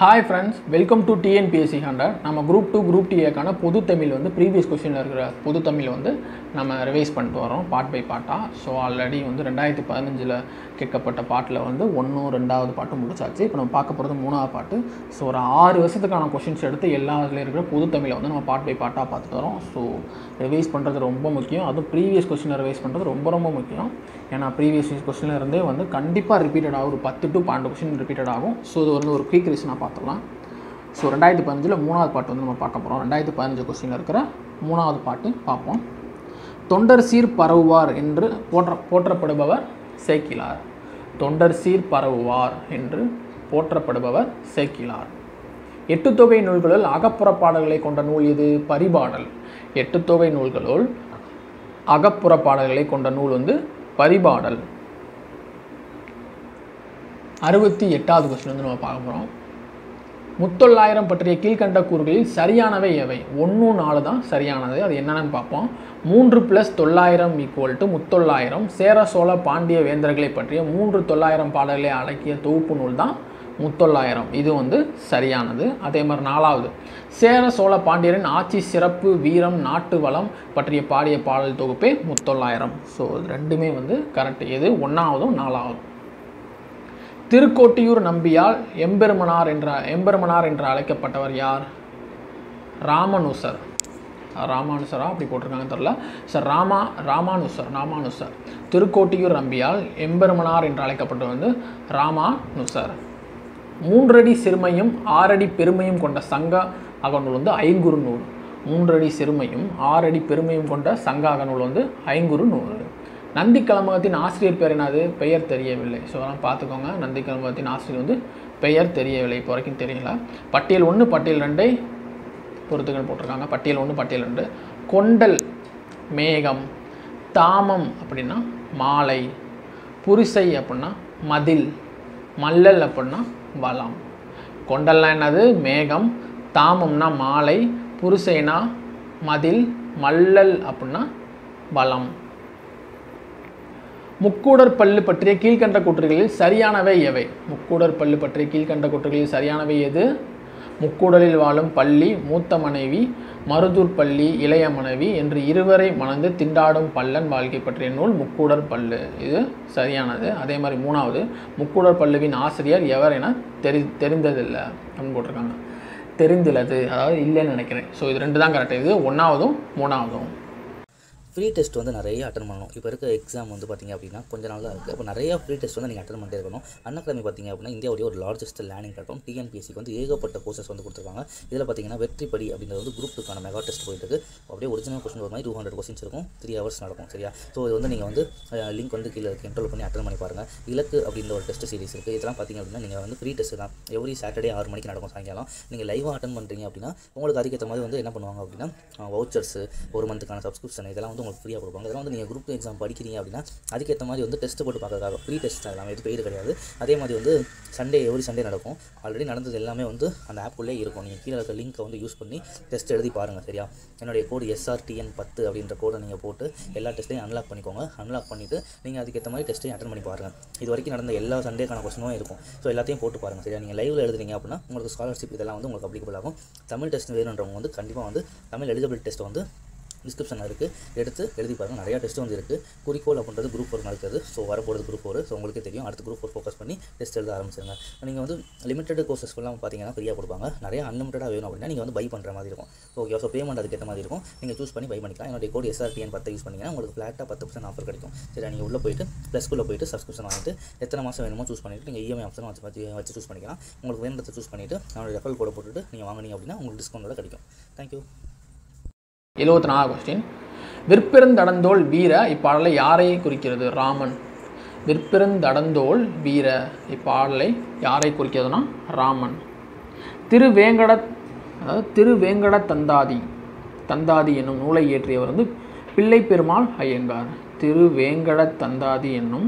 Hi friends welcome to TNPSC hundred நம்ம group two group டிஏக்கான பொது தமிழ் வந்து ப்ரீவியஸ் கொஸ்டினில் இருக்கிற பொது தமிழ் வந்து நம்ம ரிவைஸ் பண்ணிட்டு வரோம் பார்ட் பை பார்ட்டாக ஸோ ஆல்ரெடி வந்து ரெண்டாயிரத்தி பதினஞ்சில் கேட்கப்பட்ட பாட்டில் வந்து ஒன்றும் ரெண்டாவது பாட்டு முடிச்சாச்சு இப்போ நம்ம பார்க்க போகிறது மூணாவது பாட்டு ஸோ ஒரு ஆறு வருஷத்துக்கான கொஷின்ஸ் எடுத்து எல்லா இதுல இருக்கிற பொது தமிழை வந்து நம்ம பார்ட் பை பார்ட்டாக பார்த்துட்டு வரோம் ஸோ ரிவைஸ் பண்ணுறது ரொம்ப முக்கியம் அதுவும் ப்ரீவியஸ் கொஸ்டினை ரிவைஸ் பண்ணுறது ரொம்ப ரொம்ப முக்கியம் ஏன்னா ப்ரீவியஸ் கொஸ்டினில் இருந்தே வந்து கண்டிப்பாக ரிப்பீட்டட் ஆகும் ஒரு பத்து டு பன்னெண்டு கொஸ்டின் ரிப்பீட்டட் ஆகும் ஸோ இது வந்து ஒரு குயிக் ரீசனாக பார்த்துக்கலாம் ஸோ ரெண்டாயிரத்தி பதினஞ்சில் மூணாவது பாட்டு வந்து நம்ம பார்க்க போகிறோம் ரெண்டாயிரத்தி பதினஞ்சு கொஸ்டினில் இருக்கிற மூணாவது பாட்டு பார்ப்போம் தொண்டர் சீர் பரவுவார் என்று போற்ற போற்றப்படுபவர் சேக்கிலார் தொண்டர் சீர் பரவுவார் என்று போற்றப்படுபவர் சேக்கிலார் எட்டு தொகை நூல்களுள் அகப்புறப்பாடல்களை கொண்ட நூல் இது பரிபாடல் எட்டு தொகை நூல்களுள் அகப்புறப்பாடல்களை கொண்ட நூல் வந்து பரிபாடல் அறுபத்தி எட்டாவது கொஸ்டின் வந்து நம்ம பார்க்க போகிறோம் முத்தொள்ளாயிரம் பற்றிய கீழ்கண்ட கூறுகளில் சரியானவை எவை ஒன்று நாலு தான் சரியானது அது என்னென்னு பார்ப்போம் மூன்று ப்ளஸ் தொள்ளாயிரம் ஈக்குவல் டு முத்தொள்ளாயிரம் சேர சோழ பாண்டிய வேந்தர்களை பற்றிய மூன்று தொள்ளாயிரம் பாடல்களை அடக்கிய தொகுப்பு நூல் தான் முத்தொள்ளாயிரம் இது வந்து சரியானது அதே மாதிரி நாலாவது சேர சோழ பாண்டியரின் ஆட்சி சிறப்பு வீரம் நாட்டு வளம் பற்றிய பாடிய பாடல் தொகுப்பே முத்தொள்ளாயிரம் ஸோ ரெண்டுமே வந்து கரெக்ட் எது ஒன்றாவதும் நாலாவதும் திருக்கோட்டியூர் நம்பியால் எம்பெருமனார் என்ற எம்பெருமனார் என்று அழைக்கப்பட்டவர் யார் ராமனுசர் ராமானுசரா அப்படி போட்டிருக்காங்கன்னு தெரில சார் ராமா ராமானுசர் ராமானுசர் திருக்கோட்டியூர் நம்பியால் எம்பெருமனார் என்று அழைக்கப்பட்டவர் வந்து ராமானுசர் மூன்றடி சிறுமையும் ஆறடி பெருமையும் கொண்ட சங்க அகநூல் வந்து ஐங்குறு நூல் மூன்றடி சிறுமையும் ஆறடி பெருமையும் கொண்ட சங்க அகநூல் வந்து ஐங்குறு நூல் நந்தி கலம்பகத்தின் ஆசிரியர் பேர் என்னது பெயர் தெரியவில்லை ஸோ அதெல்லாம் பார்த்துக்கோங்க நந்தி கலம்பகத்தின் ஆசிரியர் வந்து பெயர் தெரியவில்லை இப்போ வரைக்கும் தெரியல பட்டியல் ஒன்று பட்டியல் ரெண்டை பொறுத்துகள் போட்டிருக்காங்க பட்டியல் ஒன்று பட்டியல் ரெண்டு கொண்டல் மேகம் தாமம் அப்படின்னா மாலை புரிசை அப்படின்னா மதில் மல்லல் அப்படின்னா வளம் கொண்டல்னா என்னது மேகம் தாமம்னா மாலை புரிசைனா மதில் மல்லல் அப்படின்னா வளம் முக்கூடர் பல்லு பற்றிய கீழ்கண்ட கூற்றுகளில் சரியானவை எவை முக்கூடர் பல்லு பற்றிய கீழ்கண்ட கூற்றுகளில் சரியானவை எது முக்கூடலில் வாழும் பள்ளி மூத்த மனைவி மருதூர் பள்ளி இளைய மனைவி என்று இருவரை மணந்து திண்டாடும் பல்லன் வாழ்க்கை பற்றிய நூல் முக்கூடர் பல்லு இது சரியானது அதே மாதிரி மூணாவது முக்கூடர் பல்லுவின் ஆசிரியர் எவர் என தெரி தெரிந்ததில்லை அப்படின்னு போட்டிருக்காங்க தெரிந்துள்ளது அதாவது இல்லைன்னு நினைக்கிறேன் ஸோ இது ரெண்டு தான் கரெக்ட் இது ஒன்றாவதும் மூணாவதும் ஃப்ரீ டெஸ்ட் வந்து நிறைய அட்டன் பண்ணணும் இப்போ இருக்க எக்ஸாம் வந்து பார்த்திங்க அப்படின்னா கொஞ்ச நாள் தான் இருக்குது அப்போ நிறைய ஃப்ரீ டெஸ்ட் வந்து நீங்கள் அட்டன் பண்ணிட்டே இருக்கணும் அன்அகாடமி பார்த்திங்க அப்படின்னா இந்தியாவுடைய ஒரு லார்ஜஸ்ட் லேர்னிங் பிளாட்ஃபார்ம் டிஎன்பிஎஸ்சிக்கு வந்து ஏகப்பட்ட கோர்சஸ் வந்து கொடுத்துருக்காங்க இதில் பார்த்தீங்கன்னா வெற்றிப்படி அப்படின்றது வந்து குரூப் டூக்கான மெகா டெஸ்ட் போயிட்டு இருக்கு அப்படியே ஒரிஜினல் கொஸ்டின் ஒரு மாதிரி டூ ஹண்ட்ரட் கொஸ்டின்ஸ் இருக்கும் த்ரீ ஹவர்ஸ் நடக்கும் சரியா ஸோ இது வந்து நீங்கள் வந்து லிங்க் வந்து கீழே கண்ட்ரோல் பண்ணி அட்டன் பண்ணி பாருங்கள் இலக்கு அப்படின்ற ஒரு டெஸ்ட் சீரிஸ் இருக்குது இதெல்லாம் பார்த்திங்க அப்படின்னா நீங்கள் வந்து ஃப்ரீ டெஸ்ட் தான் எவ்ரி சாட்டர்டே ஆறு மணிக்கு நடக்கும் சாயங்காலம் நீங்கள் லைவாக அட்டன் பண்ணுறீங்க அப்படின்னா உங்களுக்கு அதுக்கேற்ற மாதிரி வந்து என்ன பண்ணுவாங்க அப்படின்னா வவுச்சர்ஸ் ஒரு மந்த்துக்கான சப்ஸ்கிரிப்ஷன் இதெல்லாம் வந்து உங்களுக்கு ஃப்ரீயாக கொடுப்பாங்க இதெல்லாம் வந்து நீங்கள் குரூப் எக்ஸாம் படிக்கிறீங்க அப்படின்னா அதுக்கேற்ற மாதிரி வந்து டெஸ்ட் போட்டு பார்க்கறதுக்காக ஃப்ரீ டெஸ்ட் அதெல்லாம் எது பெய்டு கிடையாது அதே மாதிரி வந்து சண்டே எவ்ரி சண்டே நடக்கும் ஆல்ரெடி நடந்தது எல்லாமே வந்து அந்த ஆப்புள்ளே இருக்கும் நீங்கள் கீழே இருக்க லிங்க்கை வந்து யூஸ் பண்ணி டெஸ்ட் எழுதி பாருங்கள் சரியா என்னுடைய கோடு எஸ்ஆர்டிஎன் பத்து அப்படின்ற கோடை நீங்கள் போட்டு எல்லா டெஸ்ட்டையும் அன்லாக் பண்ணிக்கோங்க அன்லாக் பண்ணிவிட்டு நீங்கள் அதுக்கேற்ற மாதிரி டெஸ்ட்டையும் அட்டன் பண்ணி பாருங்கள் இது வரைக்கும் நடந்த எல்லா சண்டேக்கான கொஸ்டினும் இருக்கும் ஸோ எல்லாத்தையும் போட்டு பாருங்கள் சரியா நீங்கள் லைவில் எழுதுறீங்க அப்படின்னா உங்களுக்கு ஸ்காலர்ஷிப் இதெல்லாம் வந்து உங்களுக்கு அப்ளிகபிள் ஆகும் தமிழ் டெஸ்ட் வேணுன்றவங்க வந்து கண்டிப்பாக வந்து தமிழ் எலிஜிபிள் டெஸ்ட் வந்து டிஸ்கிரிப்ஷனில் இருக்குது எடுத்து எழுதி பாருங்கள் நிறையா டெஸ்ட் வந்து இருக்குது குறிக்கோள் அப்படின்றது குரூப் ஃபோர் நடக்குது ஸோ வரப்போகிறது குரூப் ஃபோர் ஸோ உங்களுக்கே தெரியும் அடுத்து குரூப் ஃபோர் ஃபோக்கஸ் பண்ணி டெஸ்ட் எழுத ஆரம்பிச்சிருங்க நீங்கள் வந்து லிமிட்டட் கோர்சஸ்லாம் பார்த்தீங்கன்னா ஃப்ரீயாக கொடுப்பாங்க நிறைய அன்லிமிட்டடாக வேணும் அப்படின்னா நீங்கள் வந்து பை பண்ணுற மாதிரி இருக்கும் ஓகே ஸோ பேமெண்ட் அதுக்கேற்ற மாதிரி இருக்கும் நீங்கள் சூஸ் பண்ணி பை பண்ணிக்கலாம் என்னுடைய கோட் எஸ்ஆர்டிஎன் பத்து யூஸ் பண்ணிங்கன்னா உங்களுக்கு ஃப்ளாட்டாக பத்து பர்சன்ட் ஆஃபர் கிடைக்கும் சரி நீங்கள் உள்ளே போயிட்டு ப்ளஸ்க்குள்ளே போயிட்டு சப்ஸ்கிரிப்ஷன் வாங்கிட்டு எத்தனை மாதம் வேணுமோ சூஸ் பண்ணிவிட்டு நீங்கள் இஎம்ஐ ஆப்ஷன் வச்சு வச்சு வச்சு சூஸ் பண்ணிக்கலாம் உங்களுக்கு வேணுன்றதை சூஸ் பண்ணிவிட்டு என்னோட ரெஃபல் கோடை போட்டுட்டு நீங்கள் வாங்கினீங்க அப்படின்னா உங்களுக்கு டிஸ்கவுண்டோட கிடைக்கும் தேங்க்யூ எழுபத்தி நாலாவது கொஸ்டின் விற்பிருந்தடந்தோள் வீர இப்பாடலை யாரை குறிக்கிறது ராமன் விற்பிருந்தடந்தோள் வீர இப்பாடலை யாரை குறிக்கிறதுனா ராமன் திருவேங்கட அதாவது திருவேங்கட தந்தாதி தந்தாதி என்னும் நூலை இயற்றியவர் வந்து பிள்ளை பெருமாள் ஐயங்கார் திருவேங்கட தந்தாதி என்னும்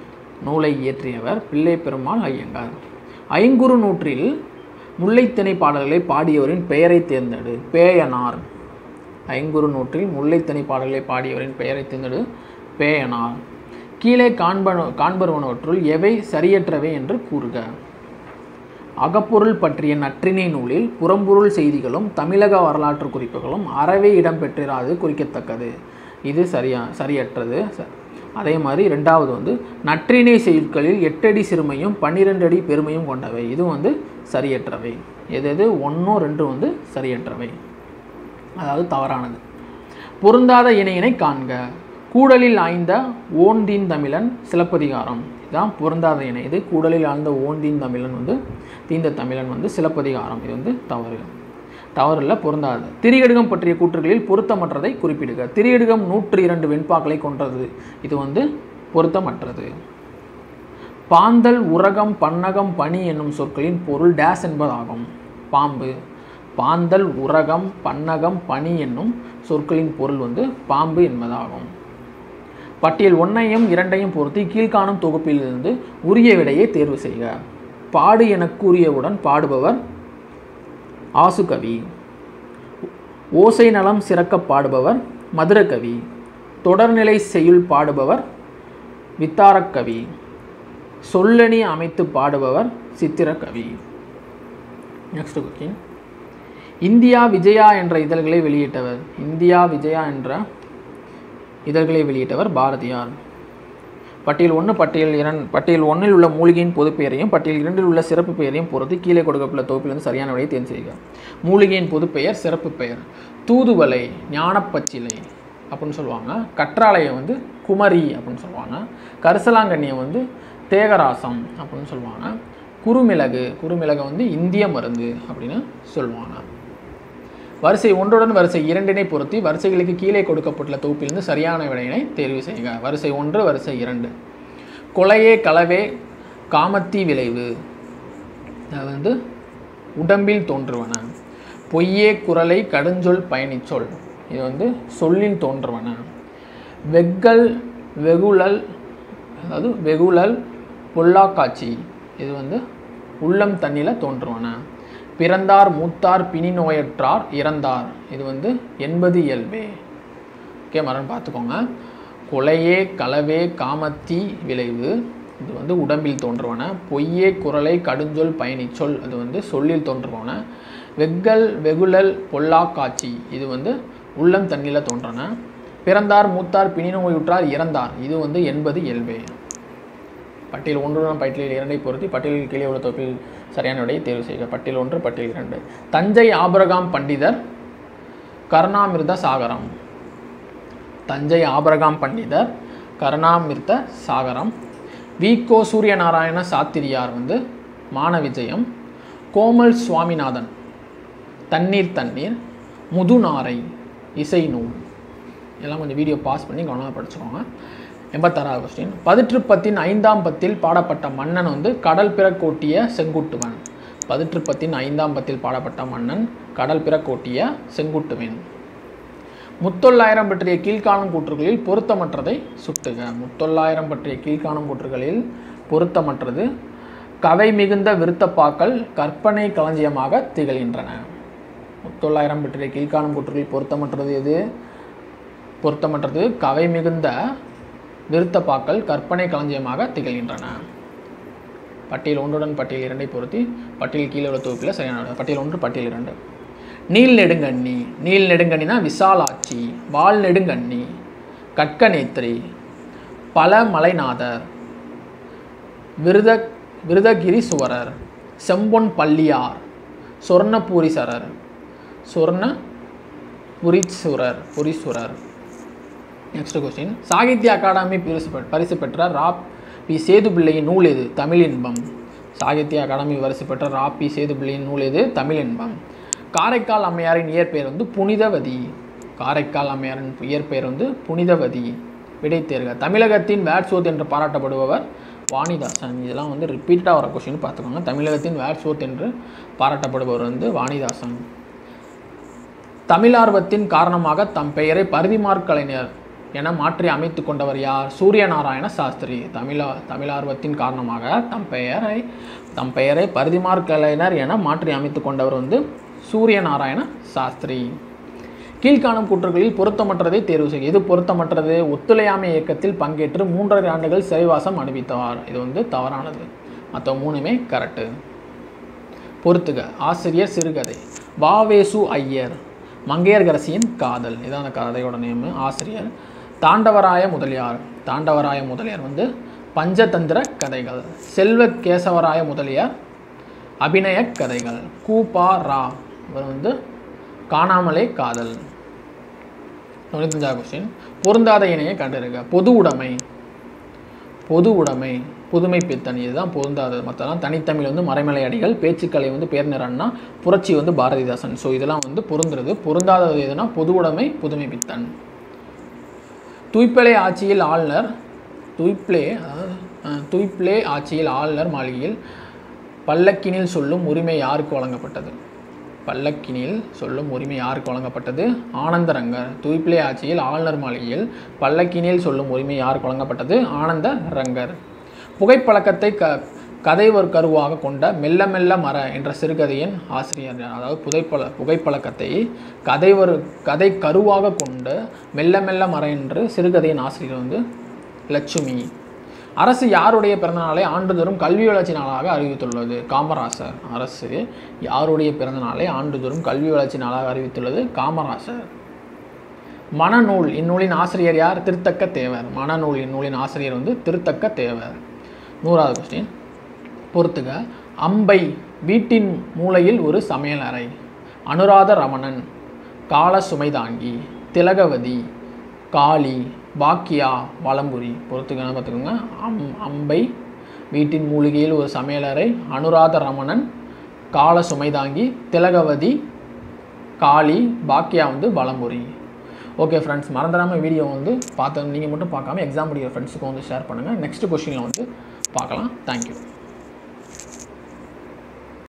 நூலை இயற்றியவர் பிள்ளை பெருமாள் ஐயங்கார் ஐங்குறு நூற்றில் முல்லைத்திணை பாடல்களை பாடியவரின் பெயரை தேர்ந்தெடு பேயனார் ஐங்குறு நூற்றில் முல்லைத்தனி பாடல்களை பாடியவரின் பெயரை தேர்ந்தெடு பேயனார் கீழே காண்பன காண்பருவனவற்றுள் எவை சரியற்றவை என்று கூறுக அகப்பொருள் பற்றிய நற்றிணை நூலில் புறம்பொருள் செய்திகளும் தமிழக வரலாற்று குறிப்புகளும் அறவே இடம்பெற்றிராது குறிக்கத்தக்கது இது சரியா சரியற்றது ச- அதே மாதிரி ரெண்டாவது வந்து நற்றிணை செய்யுட்களில் எட்டடி சிறுமையும் பன்னிரெண்டு அடி பெருமையும் கொண்டவை இது வந்து சரியற்றவை எது எது ஒன்றும் ரெண்டும் வந்து சரியற்றவை அதாவது தவறானது பொருந்தாத இணையினை காண்க கூடலில் ஆய்ந்த ஓந்தின் தமிழன் சிலப்பதிகாரம் இதுதான் பொருந்தாத இணை இது கூடலில் ஆழ்ந்த ஓந்தின் தமிழன் வந்து தீந்த தமிழன் வந்து சிலப்பதிகாரம் இது வந்து தவறு தவறில்ல பொருந்தாது திரியடுகம் பற்றிய கூற்றுகளில் பொருத்தமற்றதை குறிப்பிடுக திரியடுகம் நூற்றி இரண்டு வெண்பாக்களை கொன்றது இது வந்து பொருத்தமற்றது பாந்தல் உரகம் பன்னகம் பனி என்னும் சொற்களின் பொருள் டேஸ் என்பதாகும் பாம்பு பாந்தல் உரகம் பன்னகம் பனி என்னும் சொற்களின் பொருள் வந்து பாம்பு என்பதாகும் பட்டியல் ஒன்றையும் இரண்டையும் பொருத்தி கீழ்காணும் தொகுப்பிலிருந்து உரிய விடையை தேர்வு செய்க பாடு எனக் கூறியவுடன் பாடுபவர் ஆசுகவி ஓசை நலம் சிறக்கப் பாடுபவர் மதுரகவி தொடர்நிலை செய்யுள் பாடுபவர் வித்தாரக்கவி சொல்லணி அமைத்து பாடுபவர் சித்திரக்கவி நெக்ஸ்ட் கொஸ்டின் இந்தியா விஜயா என்ற இதழ்களை வெளியிட்டவர் இந்தியா விஜயா என்ற இதழ்களை வெளியிட்டவர் பாரதியார் பட்டியல் ஒன்று பட்டியல் இரண்டு பட்டியல் ஒன்றில் உள்ள மூலிகையின் பொதுப் பெயரையும் பட்டியல் இரண்டில் உள்ள சிறப்பு பெயரையும் பொறுத்து கீழே கொடுக்கப்பட்டுள்ள தொகுப்பிலிருந்து சரியான விடையை தேர்வு செய்க மூலிகையின் பொதுப் பெயர் சிறப்பு பெயர் தூதுவளை ஞானப்பச்சிலை அப்படின்னு சொல்லுவாங்க கற்றாழையை வந்து குமரி அப்படின்னு சொல்லுவாங்க கரிசலாங்கண்ணியை வந்து தேகராசம் அப்படின்னு சொல்லுவாங்க குறுமிளகு குறுமிளகை வந்து இந்திய மருந்து அப்படின்னு சொல்லுவாங்க வரிசை ஒன்றுடன் வரிசை இரண்டினை பொருத்தி வரிசைகளுக்கு கீழே கொடுக்கப்பட்டுள்ள தொகுப்பிலிருந்து சரியான விடையினை தேர்வு செய்க வரிசை ஒன்று வரிசை இரண்டு கொலையே களவே காமத்தி விளைவு அது வந்து உடம்பில் தோன்றுவன பொய்யே குரலை கடுஞ்சொல் பயணிச்சொல் இது வந்து சொல்லில் தோன்றுவன வெக்கல் வெகுழல் அதாவது வெகுழல் பொல்லாக்காட்சி இது வந்து உள்ளம் தண்ணியில் தோன்றுவன பிறந்தார் மூத்தார் பிணி நோயற்றார் இறந்தார் இது வந்து எண்பது இயல்பே ஓகே மரம் பார்த்துக்கோங்க கொலையே களவே காமத்தி விளைவு இது வந்து உடம்பில் தோன்றுவன பொய்யே குரலை கடுஞ்சொல் பயணிச்சொல் அது வந்து சொல்லில் தோன்றுவன வெக்கல் வெகுழல் பொல்லா காட்சி இது வந்து உள்ளம் தண்ணியில் தோன்றன பிறந்தார் மூத்தார் பிணி நோயுற்றார் இறந்தார் இது வந்து எண்பது இயல்பே பட்டியல் ஒன்றுடன் பட்டியல் இரண்டை பொருத்தி பட்டியலில் கீழே உள்ள தொகுப்பில் சரியான விடையை தேர்வு செய்க பட்டியல் ஒன்று பட்டியல் இரண்டு தஞ்சை ஆபரகாம் பண்டிதர் கருணாமிர்த சாகரம் தஞ்சை ஆபரகாம் பண்டிதர் கருணாமிர்த சாகரம் விகோ சூரியநாராயண சாத்திரியார் வந்து மானவிஜயம் கோமல் சுவாமிநாதன் தண்ணீர் தண்ணீர் முதுநாரை இசை நூல் எல்லாம் கொஞ்சம் வீடியோ பாஸ் பண்ணி கவனமாக படிச்சுக்கோங்க எண்பத்தாறாவது கொஸ்டின் பதிற்றுப்பத்தின் ஐந்தாம் பத்தில் பாடப்பட்ட மன்னன் வந்து கடல் பிறக்கோட்டிய செங்குட்டுவன் பதிற்றுப்பத்தின் ஐந்தாம் பத்தில் பாடப்பட்ட மன்னன் கடல் பிறக்கோட்டிய செங்குட்டுவன் முத்தொள்ளாயிரம் பற்றிய கீழ்காணும் கூற்றுகளில் பொருத்தமற்றதை சுட்டுக முத்தொள்ளாயிரம் பற்றிய கீழ்காணும் கூற்றுகளில் பொருத்தமற்றது கவை மிகுந்த விருத்தப்பாக்கள் கற்பனை களஞ்சியமாக திகழ்கின்றன முத்தொள்ளாயிரம் பற்றிய கீழ்காணும் கூற்றுகளில் பொருத்தமற்றது எது பொருத்தமற்றது கவை மிகுந்த விருத்தப்பாக்கள் கற்பனை களஞ்சியமாக திகழ்கின்றன பட்டியல் ஒன்றுடன் பட்டியல் இரண்டை பொருத்தி பட்டியல் கீழே உள்ள தொகுப்பில் சரியான விடை. பட்டியல் ஒன்று பட்டியல் இரண்டு நீல் நெடுங்கண்ணி நீல் நெடுங்கண்ணினா விசாலாட்சி வால் நெடுங்கண்ணி கட்கநேத்திரி பல மலைநாதர் விருத விருதகிரீசுவரர் செம்பொன் பள்ளியார் சொர்ணபூரிசரர் சொர்ண புரீஸ்வரர் புரீஸ்வரர் நெக்ஸ்ட் கொஸ்டின் சாகித்ய அகாடமி பரிசு பெ- பரிசு பெற்ற ரா பி சேதுபிள்ளையின் நூல் எது தமிழ் இன்பம் சாகித்ய அகாடமி பரிசு பெற்ற ரா பி சேதுபிள்ளையின் நூல் எது தமிழ் இன்பம் காரைக்கால் அம்மையாரின் இயற்பெயர் வந்து புனிதவதி காரைக்கால் அம்மையாரின் இயற்பெயர் வந்து புனிதவதி விடை தேர்க தமிழகத்தின் வேட்சோத் என்று பாராட்டப்படுபவர் வாணிதாசன் இதெல்லாம் வந்து ரிப்பீட்டாக வர கொஸ்டின் பார்த்துக்கோங்க தமிழகத்தின் வேட்சோத் என்று பாராட்டப்படுபவர் வந்து வாணிதாசன் தமிழார்வத்தின் காரணமாக தம் பெயரை பரிதிமாற் கலைஞர் என மாற்றி அமைத்து கொண்டவர் யார் சூரியநாராயண சாஸ்திரி தமிழா தமிழார்வத்தின் காரணமாக தம் பெயரை தம் பெயரை பரிதிமாற் கலைஞர் என மாற்றி அமைத்து கொண்டவர் வந்து சூரியநாராயண சாஸ்திரி கீழ்காணும் கூற்றுகளில் பொருத்தமற்றதை தேர்வு செய்ய இது பொருத்தமற்றது ஒத்துழையாமை இயக்கத்தில் பங்கேற்று மூன்றரை ஆண்டுகள் சிறைவாசம் அனுபவித்தவர் இது வந்து தவறானது மற்ற மூணுமே கரெக்டு பொறுத்துக ஆசிரியர் சிறுகதை வாவேசு ஐயர் மங்கையர்கரசியின் காதல் இதான் அந்த கதையோட நேமு ஆசிரியர் தாண்டவராய முதலியார் தாண்டவராய முதலியார் வந்து பஞ்சதந்திர கதைகள் செல்வ கேசவராய முதலியார் அபிநய கதைகள் கூபா ரா இவர் வந்து காணாமலே காதல் தொண்ணூத்தஞ்சாவது கொஸ்டின் பொருந்தாத இணையை கண்டிருக்க பொது உடைமை பொது உடைமை புதுமை பித்தன் இதுதான் பொருந்தாதது மற்றெல்லாம் தனித்தமிழ் வந்து மறைமலை அடிகள் பேச்சுக்கலை வந்து பேர்நிறன்னா புரட்சி வந்து பாரதிதாசன் ஸோ இதெல்லாம் வந்து பொருந்துறது பொருந்தாதது எதுனா பொது உடைமை புதுமை பித்தன் துய்ப்பிளை ஆட்சியில் ஆளுநர் துய்ப்ளே அதாவது, அஹ், துய்ப்ளே ஆட்சியில் ஆளுநர் மாளிகையில் பல்லக்கினில் சொல்லும் உரிமை யாருக்கு வழங்கப்பட்டது பல்லக்கினில் சொல்லும் உரிமை யாருக்கு வழங்கப்பட்டது ஆனந்தரங்கர் துய்ப்பிளே ஆட்சியில் ஆளுநர் மாளிகையில் பல்லக்கினில் சொல்லும் உரிமை யாருக்கு வழங்கப்பட்டது ஆனந்த ரங்கர் புகைப்பழக்கத்தை க கதை ஒரு கருவாக கொண்ட மெல்ல மெல்ல மர என்ற சிறுகதையின் ஆசிரியர் யார்? அதாவது புகைப்பழ புகைப்பழக்கத்தை கதை ஒரு கதை கருவாக கொண்டு மெல்ல மெல்ல மர என்று சிறுகதையின் ஆசிரியர் வந்து லட்சுமி அரசு யாருடைய பிறந்தநாளை ஆண்டுதோறும் கல்வி வளர்ச்சி நாளாக அறிவித்துள்ளது காமராசர் அரசு யாருடைய பிறந்தநாளை ஆண்டுதோறும் கல்வி வளர்ச்சி நாளாக அறிவித்துள்ளது காமராசர் மனநூல் இந்நூலின் ஆசிரியர் யார் திருத்தக்க தேவர் மனநூல் இந்நூலின் ஆசிரியர் வந்து திருத்தக்க தேவர் நூறாவது கொஸ்டின் பொறுத்துக அம்பை வீட்டின் மூலையில் ஒரு சமையல் அறை அனுராத ரமணன் கால சுமைதாங்கி திலகவதி காளி பாக்கியா வலம்புரி பொறுத்துக்கன்னு பார்த்துக்கோங்க அம் அம்பை வீட்டின் மூலிகையில் ஒரு சமையலறை அனுராத ரமணன் கால சுமைதாங்கி திலகவதி காளி பாக்கியா வந்து வலம்புரி ஓகே ஃப்ரெண்ட்ஸ் மறந்துடாமல் வீடியோ வந்து பார்த்து நீங்கள் மட்டும் பார்க்காம எக்ஸாம் படிக்கிற ஃப்ரெண்ட்ஸுக்கும் வந்து ஷேர் பண்ணுங்கள் நெக்ஸ்ட் கொஷினில் வந்து பார்க்கலாம் தேங்க்யூ